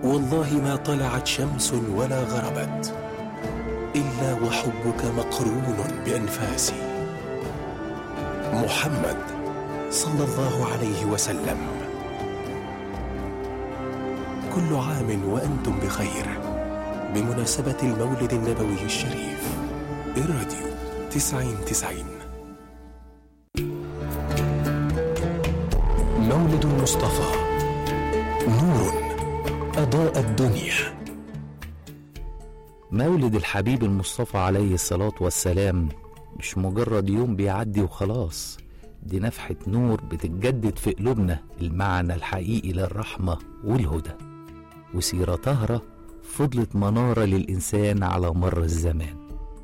والله ما طلعت شمس ولا غربت إلا وحبك مقرون بأنفاسي محمد صلى الله عليه وسلم كل عام وأنتم بخير بمناسبة المولد النبوي الشريف الراديو تسعين تسعين مولد المصطفى نور أضاء الدنيا مولد الحبيب المصطفى عليه الصلاة والسلام مش مجرد يوم بيعدي وخلاص دي نفحة نور بتتجدد في قلوبنا المعنى الحقيقي للرحمة والهدى وسيرة طاهرة فضلت منارة للإنسان على مر الزمان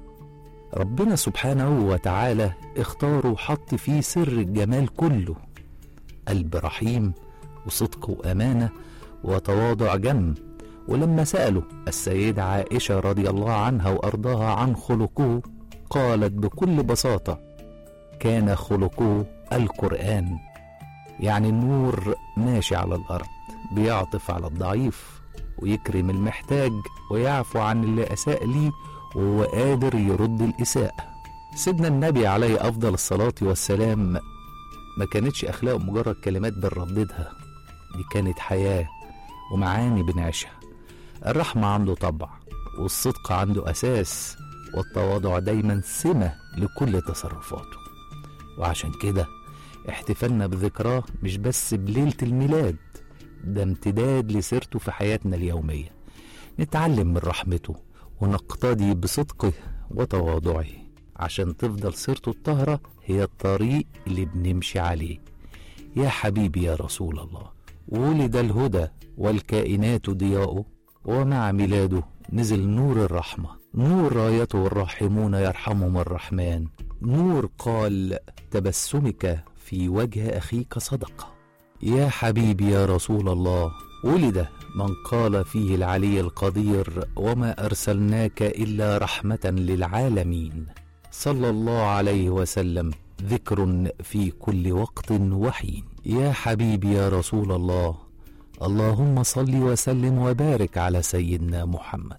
ربنا سبحانه وتعالى اختاره وحط فيه سر الجمال كله قلب رحيم وصدق وأمانة وتواضع جم ولما سألوا السيدة عائشة رضي الله عنها وأرضاها عن خلقه قالت بكل بساطة كان خلقه القرآن يعني النور ماشي على الأرض بيعطف على الضعيف ويكرم المحتاج ويعفو عن اللي أساء ليه وهو قادر يرد الإساءة سيدنا النبي عليه أفضل الصلاة والسلام ما كانتش أخلاقه مجرد كلمات بنرددها دي كانت حياة ومعاني بنعيشها الرحمة عنده طبع والصدق عنده أساس والتواضع دايما سمة لكل تصرفاته وعشان كده احتفالنا بذكراه مش بس بليلة الميلاد ده امتداد لسيرته في حياتنا اليومية نتعلم من رحمته ونقتدي بصدقه وتواضعه عشان تفضل سيرته الطاهرة هي الطريق اللي بنمشي عليه يا حبيبي يا رسول الله ولد الهدى والكائنات ضياؤه ومع ميلاده نزل نور الرحمة نور رايته الراحمون يرحمهم الرحمن نور قال تبسمك في وجه أخيك صدقة يا حبيبي يا رسول الله ولد من قال فيه العلي القدير وما أرسلناك إلا رحمة للعالمين صلى الله عليه وسلم ذكر في كل وقت وحين يا حبيبي يا رسول الله اللهم صل وسلم وبارك على سيدنا محمد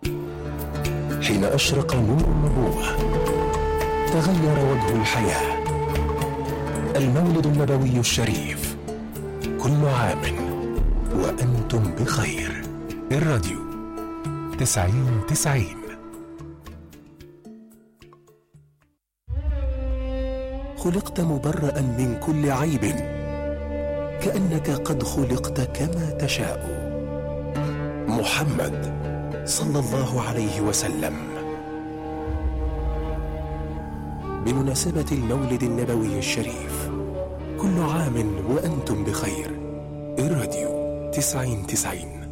حين أشرق نور النبوة تغير وجه الحياة المولد النبوي الشريف كل عام وأنتم بخير الراديو تسعين تسعين خلقت مبرأ من كل عيب كأنك قد خلقت كما تشاء محمد صلى الله عليه وسلم بمناسبة المولد النبوي الشريف كل عام وأنتم بخير الراديو تسعين تسعين